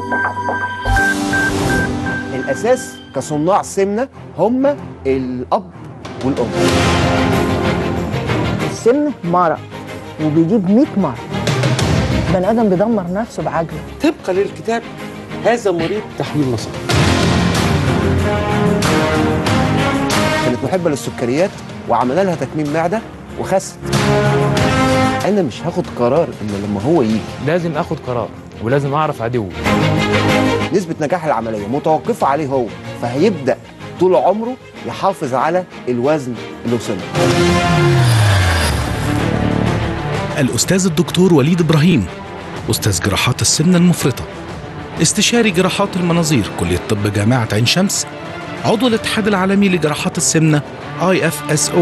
الاساس كصناع سمنه هم الاب والام السمنه مرض وبيجيب 100 مرض بني ادم بيدمر نفسه بعجله طبقا للكتاب هذا مريض تحويل مسار كانت محبه للسكريات وعملنا لها تكميم معده وخست انا مش هاخد قرار ان لما هو يجي لازم اخد قرار ولازم اعرف عدوي نسبه نجاح العمليه متوقفه عليه هو فهيبدا طول عمره يحافظ على الوزن اللي وصل له. الأستاذ الدكتور وليد إبراهيم أستاذ جراحات السمنة المفرطة استشاري جراحات المناظير كلية طب جامعة عين شمس عضو الاتحاد العالمي لجراحات السمنة IFSO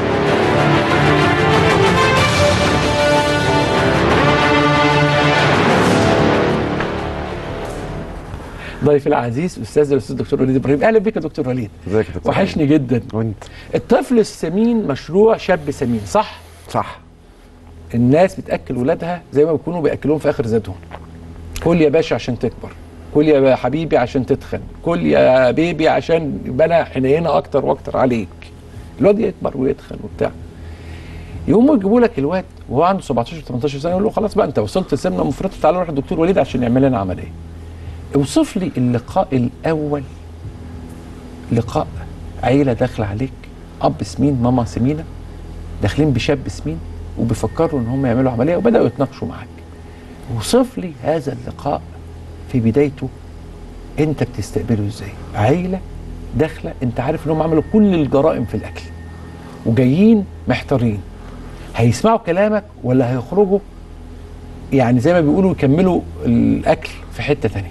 ضيفي العزيز استاذ الاستاذ الدكتور وليد ابراهيم اهلا بك يا دكتور وليد ازيك يا دكتور وحشني جدا وانت الطفل السمين مشروع شاب سمين صح صح الناس بتاكل ولادها زي ما بيكونوا بياكلوهم في اخر زادهم كل يا باشا عشان تكبر كل يا حبيبي عشان تتخن كل يا بيبي عشان يبقى انا حنينه اكتر واكتر عليك الواد يكبر ويتخن وبتاع يقوموا يجيبوا لك الواد وهو عنده 17 18 سنه يقول له خلاص بقى انت وصلت سمنه مفرطه تعالى نروح للدكتور وليد عشان يعمل لنا عمليه اوصف لي اللقاء الاول لقاء عيله داخله عليك اب سمين ماما سمينه داخلين بشاب سمين وبيفكروا ان هم يعملوا عمليه وبداوا يتناقشوا معاك اوصف لي هذا اللقاء في بدايته انت بتستقبله ازاي عيله داخله انت عارف انهم عملوا كل الجرائم في الاكل وجايين محتارين هيسمعوا كلامك ولا هيخرجوا يعني زي ما بيقولوا يكملوا الاكل في حته تانية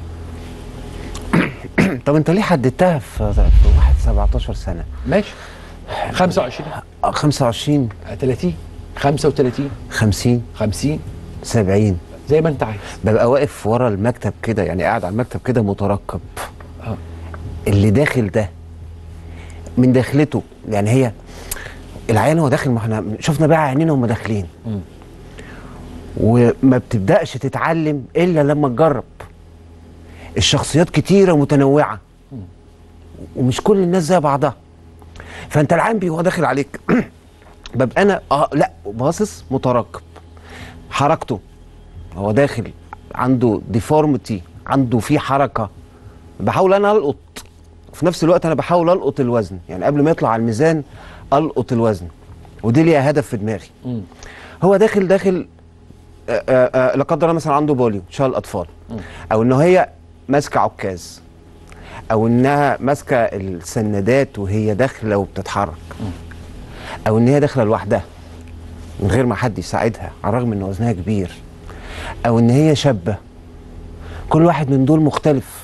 طب انت ليه حددتها في في واحد 17 سنه ماشي 25 آه، 25 30 35 50 50 70 زي ما انت عايز ببقى واقف ورا المكتب كده يعني قاعد على المكتب كده مترقب اه اللي داخل ده من داخلته يعني هي العيان هو داخل ما احنا شفنا بقى عينينا هم داخلين مم. وما بتبداش تتعلم الا لما تجرب الشخصيات كتيره ومتنوعه ومش كل الناس زي بعضها فانت العيان بيبقى داخل عليك ببقى انا اه لا باصص مترقب حركته هو داخل عنده ديفورميتي عنده فيه حركه بحاول انا القط في نفس الوقت انا بحاول القط الوزن يعني قبل ما يطلع على الميزان القط الوزن ودي ليها هدف في دماغي مم. هو داخل داخل آه، آه، آه، لا قدر الله مثلا عنده بوليو شال اطفال او ان هي ماسكه عكاز او انها ماسكه السندات وهي داخله وبتتحرك او ان هي داخله لوحدها من غير ما حد يساعدها على الرغم ان وزنها كبير او ان هي شابه كل واحد من دول مختلف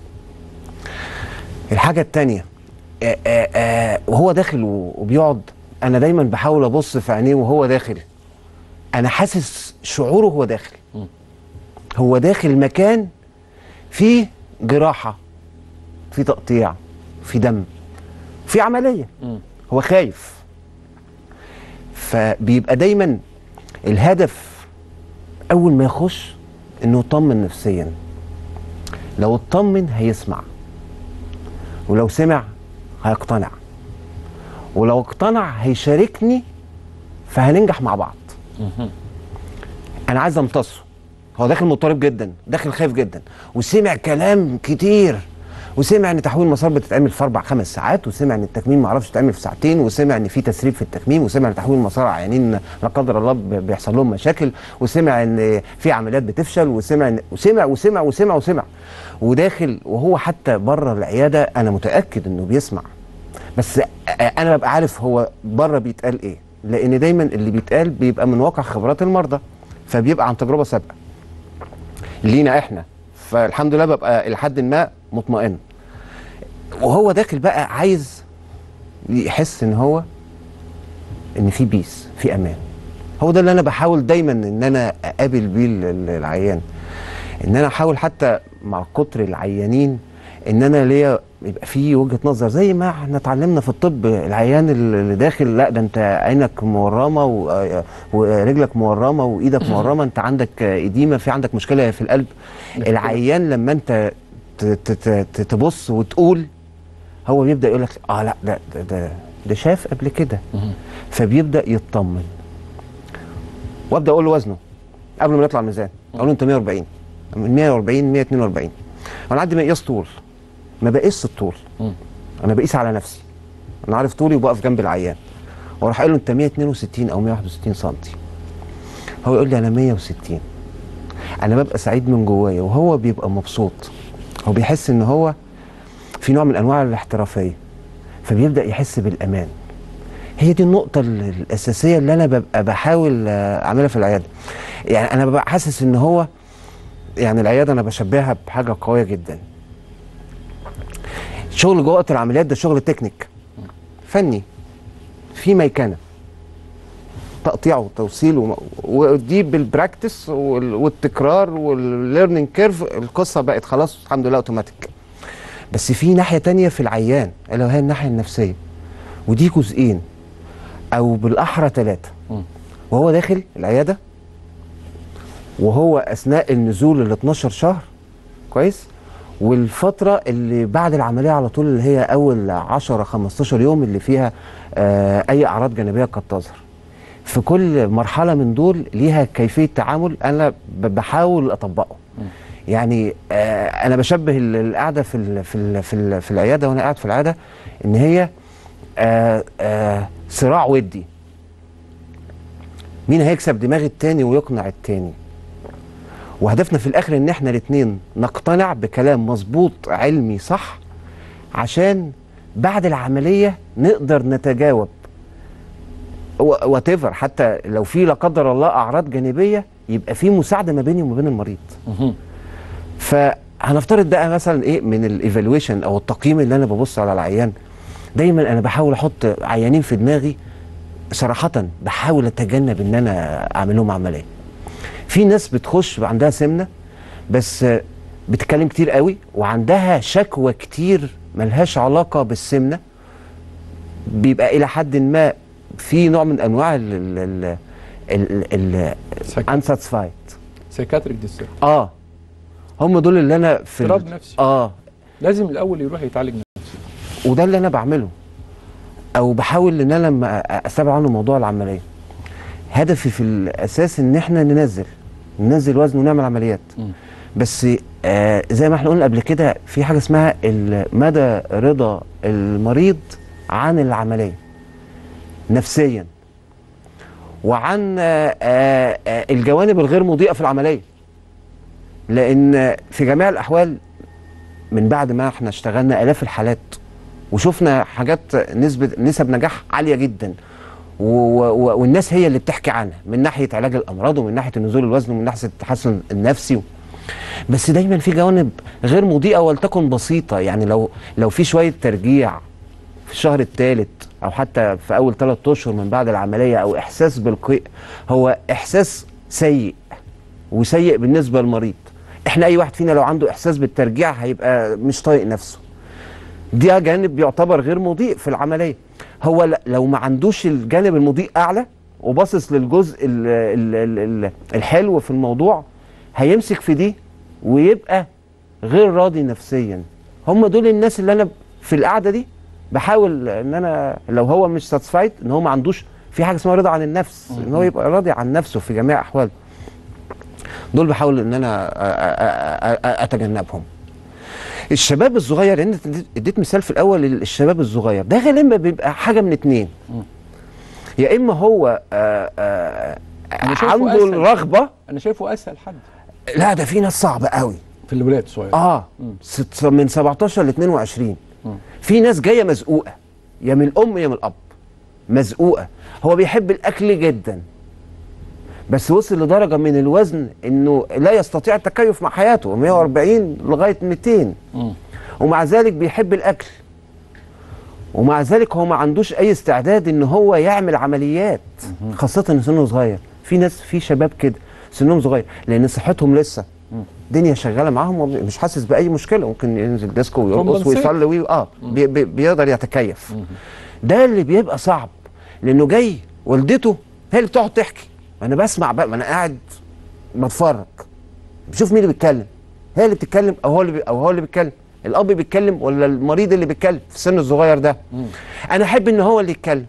الحاجه التانية آه، آه، آه، وهو داخل و- وبيقعد انا دايما بحاول ابص في عينيه وهو داخل انا حاسس شعوره وهو داخل هو داخل مكان فيه جراحه في تقطيع في دم في عمليه مم. هو خايف فبيبقى دايما الهدف اول ما يخش انه يطمن نفسيا لو اطمن هيسمع ولو سمع هيقتنع ولو اقتنع هيشاركني فهننجح مع بعض انا عايز امتصه هو داخل مضطرب جدا داخل خايف جدا وسمع كلام كتير وسمع ان تحويل المسار بتتعمل في اربع خمس ساعات وسمع ان التكميم ما اعرفش تتعمل في ساعتين وسمع ان في تسريب في التكميم وسمع ان تحويل المسار عيانين لا قدر الله ب- بيحصل لهم مشاكل وسمع ان في عمليات بتفشل وسمع ان وسمع وسمع وسمع وسمع وداخل وهو حتى بره العياده انا متاكد انه بيسمع بس أ- انا ببقى عارف هو بره بيتقال ايه لان دايما اللي بيتقال بيبقى من واقع خبرات المرضى فبيبقى عن تجربه سابقه لينا احنا فالحمد لله ببقى الى حد ما مطمئن وهو داخل بقى عايز يحس ان هو ان في بيس في امان هو ده اللي انا بحاول دايما ان انا اقابل بيه ال- ال- العيان ان انا احاول حتى مع كتر العيانين ان انا ليا يبقى في وجهه نظر زي ما احنا اتعلمنا في الطب العيان اللي داخل لا ده انت عينك مورمه و- ورجلك مورمه وايدك مورمه انت عندك اديمه في عندك مشكله في القلب العيان لما انت ت- ت- ت- تبص وتقول هو بيبدا يقول لك اه لا ده ده ده, ده شاف قبل كده فبيبدا يطمن وابدا اقول له وزنه قبل ما نطلع الميزان اقول له انت 140 من 140 142 انا عندي مقياس طول ما بقيسش الطول انا بقيس على نفسي انا عارف طولي وبقف جنب العيان واروح قايل له انت 162 او 161 سم هو يقول لي انا 160 انا ببقى سعيد من جوايا وهو بيبقى مبسوط هو بيحس ان هو في نوع من انواع الاحترافيه فبيبدا يحس بالامان هي دي النقطة ال- الأساسية اللي أنا ببقى بحاول آه، أعملها في العيادة. يعني أنا ببقى حاسس إن هو يعني العيادة أنا بشبهها بحاجة قوية جدا. شغل جوه أوضة العمليات ده شغل تكنيك فني في ميكنة تقطيع وتوصيل وم- ودي بالبراكتس وال- والتكرار والليرنينج كيرف القصة بقت خلاص الحمد لله اوتوماتيك. بس في ناحية تانية في العيان الا وهي الناحية النفسية ودي جزئين او بالاحرى ثلاثة وهو داخل العيادة وهو اثناء النزول ال 12 شهر كويس والفترة اللي بعد العملية على طول اللي هي أول 10 15 يوم اللي فيها آه أي أعراض جانبية قد تظهر. في كل مرحلة من دول ليها كيفية تعامل أنا ب- بحاول أطبقه. يعني آه أنا بشبه ال- القعدة في ال في ال في, ال في العيادة وأنا قاعد في العيادة إن هي آه آه صراع ودي. مين هيكسب دماغ التاني ويقنع التاني؟ وهدفنا في الاخر ان احنا الاثنين نقتنع بكلام مظبوط علمي صح عشان بعد العمليه نقدر نتجاوب وات حتى لو في لا قدر الله اعراض جانبيه يبقى في مساعده ما بيني وما بين المريض فهنفترض ده مثلا ايه من الايفالويشن او التقييم اللي انا ببص على العيان دايما انا بحاول احط عيانين في دماغي صراحه بحاول اتجنب ان انا اعمل لهم عمليه في ناس بتخش عندها سمنه بس بتتكلم كتير قوي وعندها شكوى كتير ملهاش علاقه بالسمنه بيبقى الى حد ما في نوع من انواع ال ال ال ال انساتسفايد سايكاتريك ديسترب اه هم دول اللي انا في ال- اضطراب نفسي. اه لازم الاول يروح يتعالج نفسي وده اللي انا بعمله او بحاول ان انا لما استبعد عنه موضوع العمليه هدفي في الاساس ان احنا ننزل ننزل وزن ونعمل عمليات بس آه زي ما احنا قلنا قبل كده في حاجه اسمها ال- مدى رضا المريض عن العمليه نفسيا وعن آه آه آه، الجوانب الغير مضيئه في العمليه لان في جميع الاحوال من بعد ما احنا اشتغلنا الاف الحالات وشفنا حاجات نسبه نسب نجاح عاليه جدا و و والناس هي اللي بتحكي عنها من ناحيه علاج الامراض ومن ناحيه نزول الوزن ومن ناحيه التحسن النفسي و... بس دايما في جوانب غير مضيئه ولتكن بسيطه يعني لو لو في شويه ترجيع في الشهر الثالث او حتى في اول ثلاث اشهر من بعد العمليه او احساس بالقيء هو احساس سيء وسيء بالنسبه للمريض احنا اي واحد فينا لو عنده احساس بالترجيع هيبقى مش طايق نفسه ده جانب بيعتبر غير مضيء في العمليه هو ل- لو ما عندوش الجانب المضيء اعلى وباصص للجزء ال ال ال ال الحلو في الموضوع هيمسك في دي ويبقى غير راضي نفسيا هم دول الناس اللي انا في القعده دي بحاول ان انا لو هو مش ساتسفايد ان هو ما عندوش في حاجه اسمها رضا عن النفس ان هو يبقى راضي عن نفسه في جميع احواله دول بحاول ان انا أ- أ- أ- اتجنبهم الشباب الصغير لان أنت اديت- اديت مثال في الاول للشباب الصغير ده غالبا بيبقى حاجه من اتنين يا اما هو آآ آآ أنا شايفه عنده أسهل. الرغبه انا شايفه اسهل حد لا ده في ناس صعبه قوي في الولاد الصغيره اه ست من 17 ل 22 في ناس جايه مزقوقه يا من الام يا من الاب مزقوقه هو بيحب الاكل جدا بس وصل لدرجه من الوزن انه لا يستطيع التكيف مع حياته 140 لغايه 200 ومع ذلك بيحب الاكل ومع ذلك هو ما عندوش اي استعداد ان هو يعمل عمليات خاصه ان سنه صغير في ناس في شباب كده سنهم صغير لان صحتهم لسه الدنيا شغاله معاهم ومش حاسس باي مشكله ممكن ينزل ديسكو ويرقص Compensate. ويصلي وي... اه بي... بي... بيقدر يتكيف ده اللي بيبقى صعب لانه جاي والدته هي اللي بتقعد تحكي انا بسمع بقى ما انا قاعد بتفرج بشوف مين اللي بيتكلم هي اللي بتتكلم او هو اللي بي... او هو اللي بيتكلم الاب بيتكلم ولا المريض اللي بيتكلم في السن الصغير ده انا احب ان هو اللي يتكلم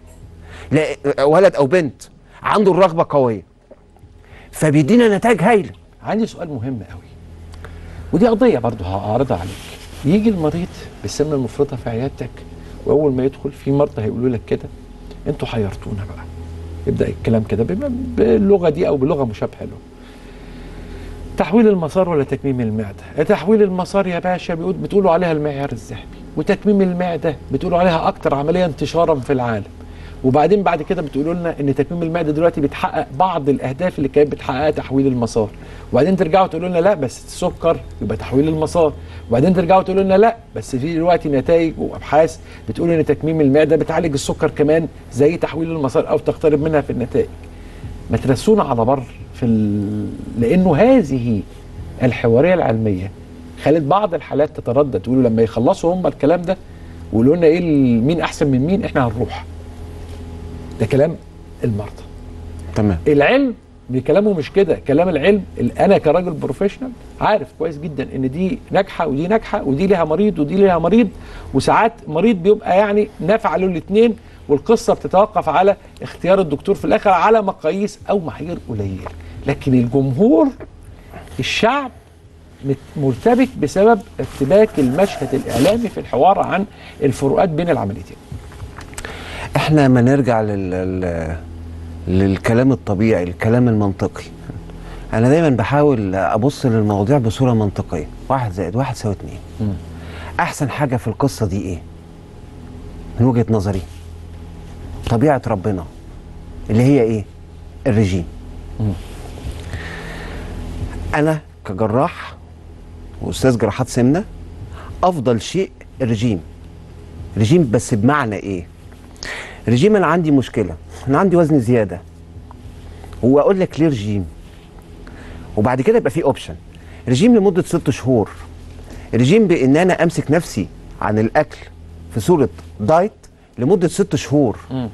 لا ولد او بنت عنده الرغبه قويه فبيدينا نتائج هايله عندي سؤال مهم قوي ودي قضيه برضه هعرضها عليك يجي المريض بالسمنه المفرطه في عيادتك واول ما يدخل في مرضى هيقولوا لك كده انتوا حيرتونا بقى يبدا الكلام كده بما- باللغه دي او بلغه مشابهه له تحويل المسار ولا تكميم المعده تحويل المسار يا باشا بيقول بتقولوا عليها المعيار الذهبي وتكميم المعده بتقولوا عليها اكتر عمليه انتشارا في العالم وبعدين بعد كده بتقولوا لنا ان تكميم المعده دلوقتي بتحقق بعض الاهداف اللي كانت بتحققها تحويل المسار وبعدين ترجعوا تقولوا لنا لا بس السكر يبقى تحويل المسار وبعدين ترجعوا تقولوا لنا لا بس في دلوقتي نتائج وابحاث بتقول ان تكميم المعده بتعالج السكر كمان زي تحويل المسار او تقترب منها في النتائج ما ترسونا على بر في ال... لانه هذه الحواريه العلميه خلت بعض الحالات تتردد تقولوا لما يخلصوا هم الكلام ده ويقولوا لنا ايه ال- مين احسن من مين احنا هنروح ده كلام المرضى تمام العلم كلامه مش كده كلام العلم ال- انا كراجل بروفيشنال عارف كويس جدا ان دي ناجحه ودي ناجحه ودي ليها مريض ودي ليها مريض وساعات مريض بيبقى يعني نافع له الاثنين والقصه بتتوقف على اختيار الدكتور في الاخر على مقاييس او معايير قليله لكن الجمهور الشعب مت- مرتبك بسبب ارتباك المشهد الاعلامي في الحوار عن الفروقات بين العمليتين احنا ما نرجع لل... لل... للكلام الطبيعي الكلام المنطقي انا دايما بحاول ابص للمواضيع بصوره منطقيه واحد زائد واحد يساوي اتنين احسن حاجه في القصه دي ايه من وجهه نظري طبيعه ربنا اللي هي ايه الرجيم انا كجراح واستاذ جراحات سمنه افضل شيء الرجيم رجيم بس بمعنى ايه رجيم انا عندي مشكله انا عندي وزن زياده واقول لك ليه رجيم وبعد كده يبقى في اوبشن رجيم لمده ست شهور رجيم بان انا امسك نفسي عن الاكل في صوره دايت لمده ست شهور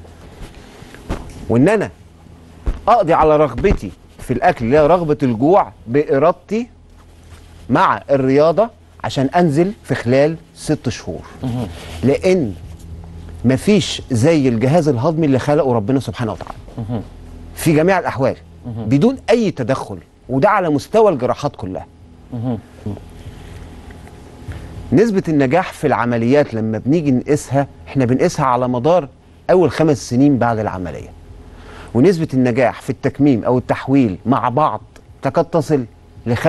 وان انا اقضي على رغبتي في الاكل اللي هي رغبه الجوع بارادتي مع الرياضه عشان انزل في خلال ست شهور لان مفيش زي الجهاز الهضمي اللي خلقه ربنا سبحانه وتعالى في جميع الاحوال بدون اي تدخل وده على مستوى الجراحات كلها نسبة النجاح في العمليات لما بنيجي نقيسها احنا بنقيسها على مدار اول خمس سنين بعد العملية ونسبة النجاح في التكميم او التحويل مع بعض تكاد تصل ل 95%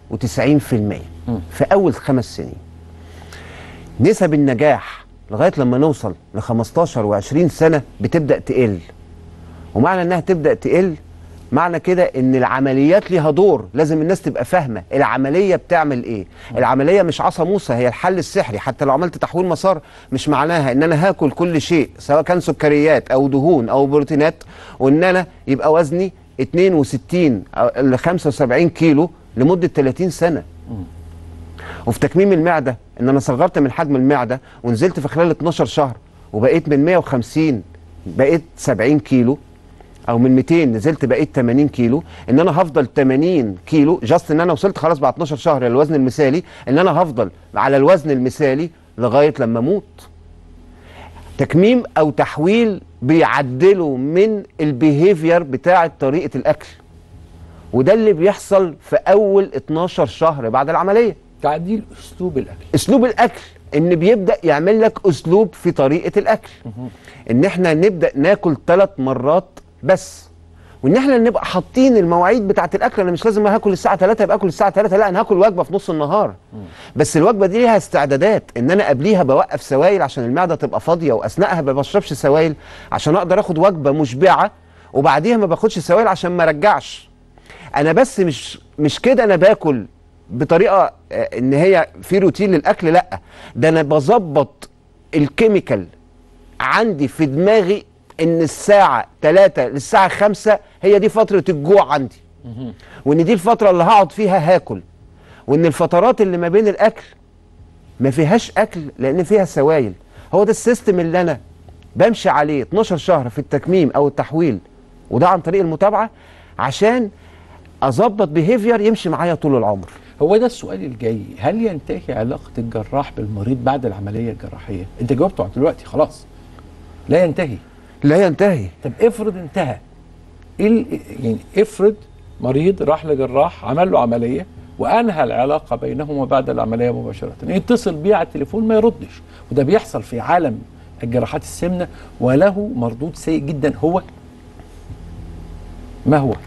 في اول خمس سنين نسب النجاح لغايه لما نوصل ل 15 و20 سنه بتبدا تقل ومعنى انها تبدا تقل معنى كده ان العمليات ليها دور لازم الناس تبقى فاهمه العمليه بتعمل ايه العمليه مش عصا موسى هي الحل السحري حتى لو عملت تحويل مسار مش معناها ان انا هاكل كل شيء سواء كان سكريات او دهون او بروتينات وان انا يبقى وزني 62 أو ل 75 كيلو لمده 30 سنه وفي تكميم المعده ان انا صغرت من حجم المعده ونزلت في خلال 12 شهر وبقيت من 150 بقيت 70 كيلو او من 200 نزلت بقيت 80 كيلو ان انا هفضل 80 كيلو جاست ان انا وصلت خلاص بعد 12 شهر للوزن المثالي ان انا هفضل على الوزن المثالي لغايه لما اموت تكميم او تحويل بيعدلوا من البيهيفير بتاعه طريقه الاكل وده اللي بيحصل في اول 12 شهر بعد العمليه تعديل اسلوب الاكل اسلوب الاكل ان بيبدا يعمل لك اسلوب في طريقه الاكل ان احنا نبدا ناكل ثلاث مرات بس وان احنا نبقى حاطين المواعيد بتاعه الاكل انا مش لازم هاكل الساعه 3 يبقى اكل الساعه 3 لا انا هاكل وجبه في نص النهار بس الوجبه دي ليها استعدادات ان انا قبليها بوقف سوائل عشان المعده تبقى فاضيه واثناءها ما بشربش سوائل عشان اقدر اخد وجبه مشبعه وبعديها ما باخدش سوائل عشان ما ارجعش انا بس مش مش كده انا باكل بطريقه آه، ان هي في روتين للاكل لا ده انا بظبط الكيميكال عندي في دماغي ان الساعه 3 للساعه 5 هي دي فتره الجوع عندي وان دي الفتره اللي هقعد فيها هاكل وان الفترات اللي ما بين الاكل ما فيهاش اكل لان فيها سوائل هو ده السيستم اللي انا بمشي عليه 12 شهر في التكميم او التحويل وده عن طريق المتابعه عشان اظبط بيهيفير يمشي معايا طول العمر هو ده السؤال الجاي هل ينتهي علاقه الجراح بالمريض بعد العمليه الجراحيه انت جاوبته عن دلوقتي خلاص لا ينتهي لا ينتهي طب افرض انتهى ايه ال- يعني افرض مريض راح لجراح عمل له عمليه وانهى العلاقه بينهما بعد العمليه مباشره يتصل بيه على التليفون ما يردش وده بيحصل في عالم الجراحات السمنه وله مردود سيء جدا هو ما هو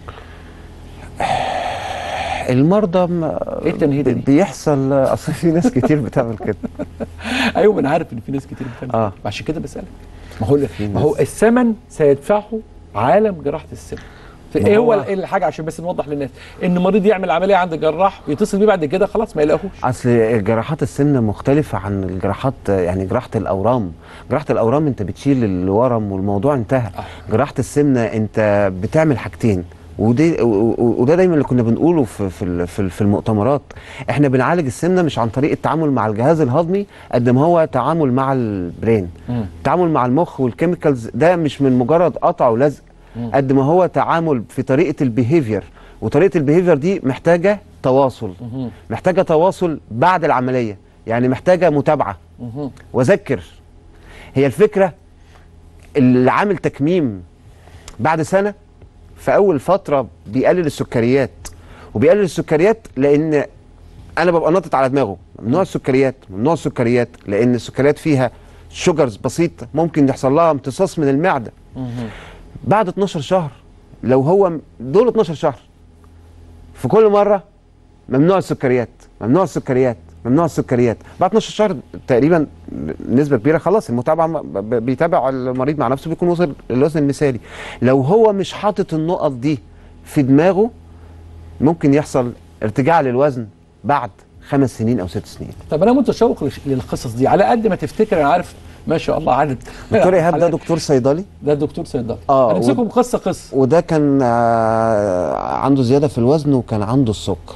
المرضى ما ايه التنهيده دي بيحصل اصل في ناس كتير بتعمل كده ايوه ما انا عارف ان في ناس كتير بتعمل آه. آه. عشان كده بسالك ما هو ما هو الثمن سيدفعه عالم جراحه السمنه ما ايه هو هو- ال- الحاجه عشان بس نوضح للناس ان مريض يعمل عمليه عند جراح ويتصل بيه بعد كده خلاص ما يلاقوش اصل جراحات السمنه مختلفه عن الجراحات يعني جراحه الاورام جراحه الاورام انت بتشيل الورم والموضوع انتهى جراحه السمنه انت بتعمل حاجتين ودي و- و- وده دايما اللي كنا بنقوله في في ال- في ال- في المؤتمرات احنا بنعالج السمنه مش عن طريق التعامل مع الجهاز الهضمي قد ما هو تعامل مع البرين التعامل مع المخ والكيميكالز ده مش من مجرد قطع ولزق قد ما هو تعامل في طريقه البيهيفير وطريقه البيهيفير دي محتاجه تواصل محتاجه تواصل بعد العمليه يعني محتاجه متابعه واذكر هي الفكره اللي عامل تكميم بعد سنه في اول فتره بيقلل السكريات وبيقلل السكريات لان انا ببقى ناطط على دماغه ممنوع السكريات ممنوع السكريات لان السكريات فيها شوجرز بسيطه ممكن يحصل لها امتصاص من المعده بعد 12 شهر لو هو دول 12 شهر في كل مره ممنوع السكريات ممنوع السكريات ممنوع السكريات بعد 12 شهر تقريبا نسبه كبيره خلاص المتابعه م- ب- بيتابع المريض مع نفسه بيكون وصل للوزن المثالي لو هو مش حاطط النقط دي في دماغه ممكن يحصل ارتجاع للوزن بعد خمس سنين او ست سنين طب انا متشوق لش- للقصص دي على قد ما تفتكر انا عارف ما شاء الله عدد دكتور ايهاب ده حالات. دكتور صيدلي ده دكتور صيدلي آه، هنمسكهم قصه قصه وده كان آه، عنده زياده في الوزن وكان عنده السكر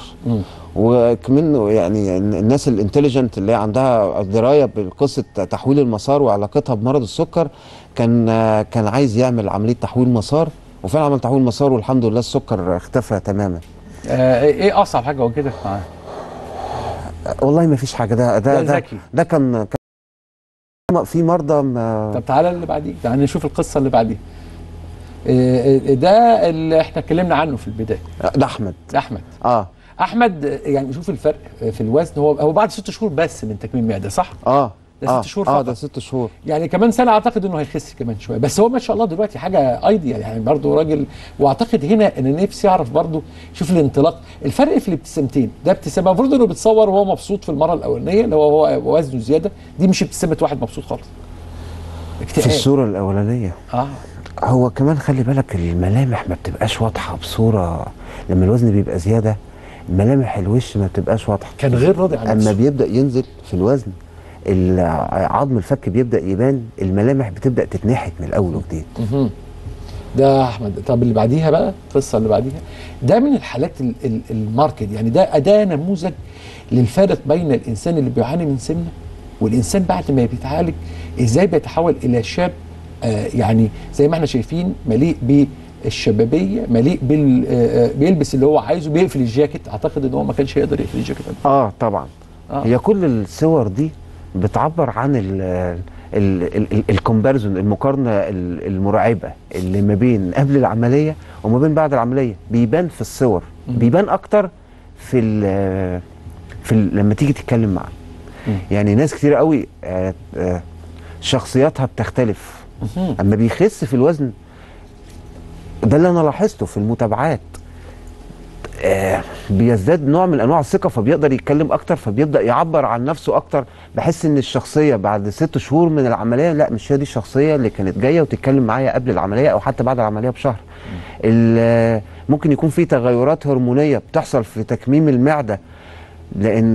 وكمان يعني الناس الانتليجنت اللي عندها درايه بقصه تحويل المسار وعلاقتها بمرض السكر كان آه، كان عايز يعمل عمليه تحويل مسار وفعلا عمل تحويل مسار والحمد لله السكر اختفى تماما آه ايه اصعب حاجه واجهتك معاه والله ما فيش حاجه ده ده ده ده, ذكي. ده كان كان في مرضى ما طب تعالى اللي بعديه تعالى نشوف القصه اللي بعديها آه، آه، ده اللي احنا اتكلمنا عنه في البدايه ده احمد ده احمد اه احمد آه، يعني شوف الفرق آه، في الوزن هو هو بعد ست شهور بس من تكميم معده صح اه ده ست آه، شهور اه فقط. ده ست شهور يعني كمان سنه اعتقد انه هيخس كمان شويه بس هو ما شاء الله دلوقتي حاجه ايديال يعني برضه راجل واعتقد هنا ان نفسي اعرف برضه شوف الانطلاق الفرق في الابتسامتين ده ابتسامه المفروض انه بيتصور وهو مبسوط في المره الاولانيه اللي هو هو وزنه زياده دي مش ابتسامه واحد مبسوط خالص في اكتئاب الصوره الاولانيه اه هو كمان خلي بالك الملامح ما بتبقاش واضحه بصوره لما الوزن بيبقى زياده ملامح الوش ما بتبقاش واضحه كان غير راضي عن اما نفسه بيبدا ينزل في الوزن ال- عظم الفك بيبدا يبان الملامح بتبدا تتنحت من الاول وجديد مهم. ده احمد طب اللي بعديها بقى القصه اللي بعديها ده من الحالات ال- ال- الماركت يعني ده اداه نموذج للفارق بين الانسان اللي بيعاني من سمنه والانسان بعد ما بيتعالج ازاي بيتحول الى شاب آه يعني زي ما احنا شايفين مليء بالشبابيه مليء بال آه آه، بيلبس اللي هو عايزه بيقفل الجاكيت اعتقد ان هو ما كانش هيقدر يقفل الجاكيت قبل. اه طبعا آه. آه. هي كل الصور دي بتعبر عن الكومباريزون المقارنه ال- المرعبه اللي ما بين قبل العمليه وما بين بعد العمليه بيبان في الصور بيبان اكتر في ال في ال لما تيجي تتكلم معاه يعني ناس كتير قوي آه، آه، شخصياتها بتختلف اما بيخس في الوزن ده اللي انا لاحظته في المتابعات آه، بيزداد نوع من انواع الثقه فبيقدر يتكلم اكتر فبيبدا يعبر عن نفسه اكتر بحس ان الشخصيه بعد ست شهور من العمليه لا مش هي دي الشخصيه اللي كانت جايه وتتكلم معايا قبل العمليه او حتى بعد العمليه بشهر ال- ممكن يكون في تغيرات هرمونيه بتحصل في تكميم المعده لان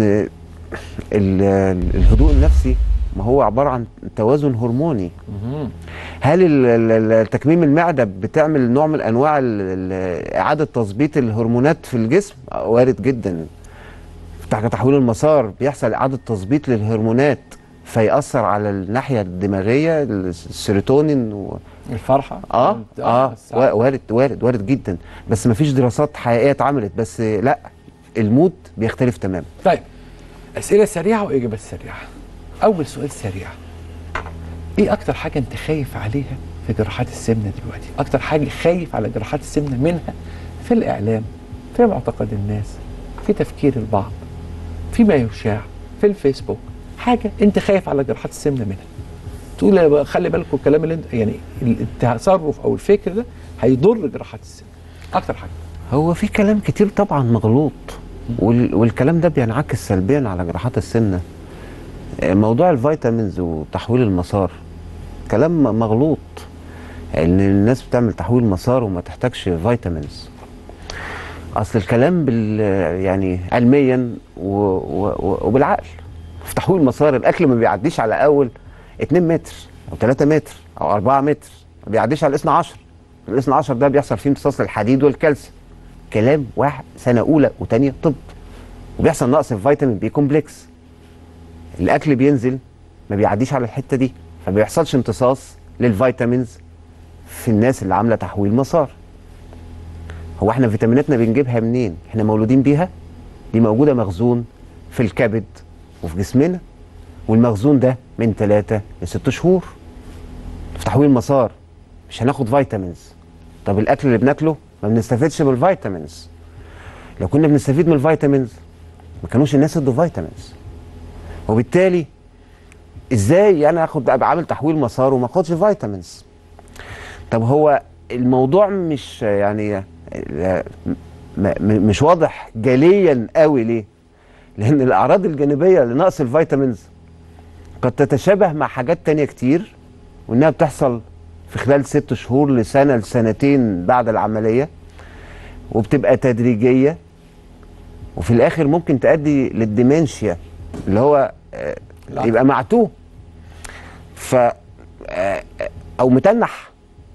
ال- الهدوء النفسي ما هو عباره عن توازن هرموني هل ال- ال- ال- تكميم المعده بتعمل نوع من انواع ال- ال- اعاده تظبيط الهرمونات في الجسم آه، وارد جدا تحت تحويل المسار بيحصل اعاده تظبيط للهرمونات فيأثر على الناحيه الدماغيه السيروتونين و... الفرحه اه اه السعادة. وا- وارد وارد وارد جدا بس ما فيش دراسات حقيقيه اتعملت بس لا المود بيختلف تماما طيب اسئله سريعه واجابات سريعه اول سؤال سريع ايه اكتر حاجه انت خايف عليها في جراحات السمنه دلوقتي اكتر حاجه خايف على جراحات السمنه منها في الاعلام في معتقد الناس في تفكير البعض فيما يشاع في الفيسبوك حاجه انت خايف على جراحات السمنه منها تقول يا بقى خلي بالكم الكلام اللي انت يعني التصرف او الفكر ده هيضر جراحات السمنه اكتر حاجه هو في كلام كتير طبعا مغلوط وال... والكلام ده بينعكس سلبيا على جراحات السمنه آه، موضوع الفيتامينز وتحويل المسار كلام مغلوط ان الناس بتعمل تحويل مسار وما تحتاجش فيتامينز اصل الكلام بال يعني علميا و... و... و- وبالعقل في تحويل مسار الاكل ما بيعديش على اول 2 متر او 3 متر او 4 متر ما بيعديش على الاثنى عشر الاثنى عشر ده بيحصل فيه امتصاص للحديد والكالسيوم كلام واحد سنه اولى وثانيه طب وبيحصل نقص في فيتامين بي كومبلكس الاكل بينزل ما بيعديش على الحته دي فما بيحصلش امتصاص للفيتامينز في الناس اللي عامله تحويل مسار هو احنا فيتاميناتنا بنجيبها منين احنا مولودين بيها دي موجوده مخزون في الكبد وفي جسمنا والمخزون ده من 3 ل 6 شهور في تحويل مسار مش هناخد فيتامينز طب الاكل اللي بناكله ما بنستفدش من الفيتامينز لو كنا بنستفيد من الفيتامينز ما كانوش الناس ادوا فيتامينز وبالتالي ازاي انا اخد ابقى عامل تحويل مسار وما اخدش فيتامينز طب هو الموضوع مش يعني م- م- مش واضح جليا قوي ليه لان الاعراض الجانبيه لنقص الفيتامينز قد تتشابه مع حاجات تانية كتير وانها بتحصل في خلال ست شهور لسنه لسنتين بعد العمليه وبتبقى تدريجيه وفي الاخر ممكن تؤدي للديمنشيا اللي هو آه، لا. يبقى معتوه ف آه، او متنح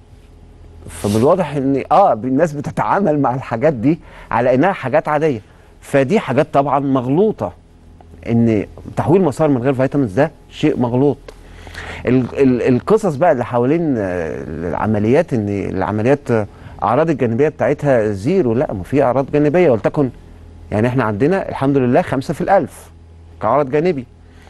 فبالواضح ان اه الناس بتتعامل مع الحاجات دي على انها حاجات عاديه فدي حاجات طبعا مغلوطه ان تحويل مسار من غير فيتامينز ده شيء مغلوط ال- ال- القصص بقى اللي حوالين آه، العمليات ان العمليات آه، اعراض الجانبيه بتاعتها زيرو لا ما في اعراض جانبيه ولتكن يعني احنا عندنا الحمد لله خمسة في الألف كعرض جانبي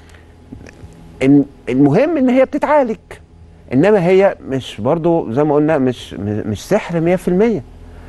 الم- المهم ان هي بتتعالج انما هي مش برضو زي ما قلنا مش مش مش سحر 100%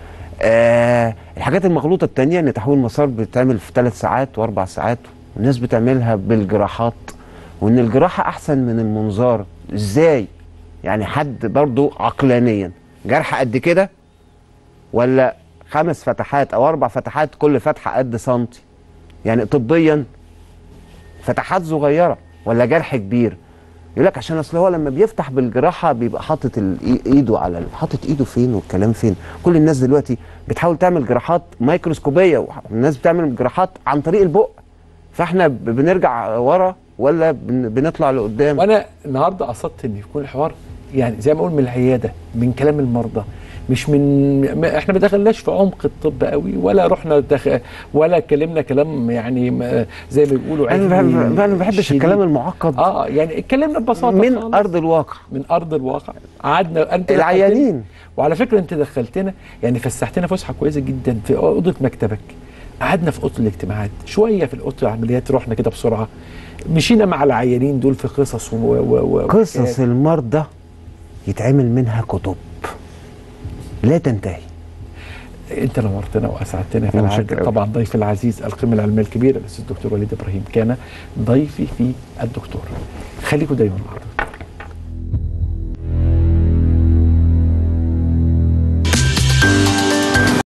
آه الحاجات المغلوطه التانية ان تحويل مسار بتتعمل في ثلاث ساعات واربع ساعات والناس بتعملها بالجراحات وان الجراحه احسن من المنظار ازاي يعني حد برضو عقلانيا جرح قد كده ولا خمس فتحات او اربع فتحات كل فتحه قد سنتي يعني طبيا فتحات صغيره ولا جرح كبير يقول لك عشان اصل هو لما بيفتح بالجراحه بيبقى حاطط ال- إي- ايده على ال- حاطط ايده فين والكلام فين كل الناس دلوقتي بتحاول تعمل جراحات ميكروسكوبيه والناس بتعمل جراحات عن طريق البق فاحنا ب- بنرجع ورا ولا بن- بنطلع لقدام وانا النهارده قصدت ان يكون الحوار يعني زي ما اقول من العياده من كلام المرضى مش من ما احنا ما دخلناش في عمق الطب قوي ولا رحنا دخ... ولا اتكلمنا كلام يعني ما- زي ما بيقولوا انا علمي ما- ما- انا ما بحبش شديد. الكلام المعقد اه يعني اتكلمنا ببساطه من خالص. ارض الواقع من ارض الواقع قعدنا انت العيانين. دخلتنا- وعلى فكره انت دخلتنا يعني فسحتنا فسحه كويسه جدا في اوضه مكتبك قعدنا في اوضه الاجتماعات شويه في اوضه العمليات رحنا كده بسرعه مشينا مع العيانين دول في قصص و... و... و... قصص المرضى يتعمل منها كتب لا تنتهي انت نورتنا واسعدتنا في أنا العهد متشكر أوي. طبعا ضيفي العزيز القيمه العلميه الكبيره الاستاذ الدكتور وليد ابراهيم كان ضيفي في الدكتور خليكم دايما مع حضرتك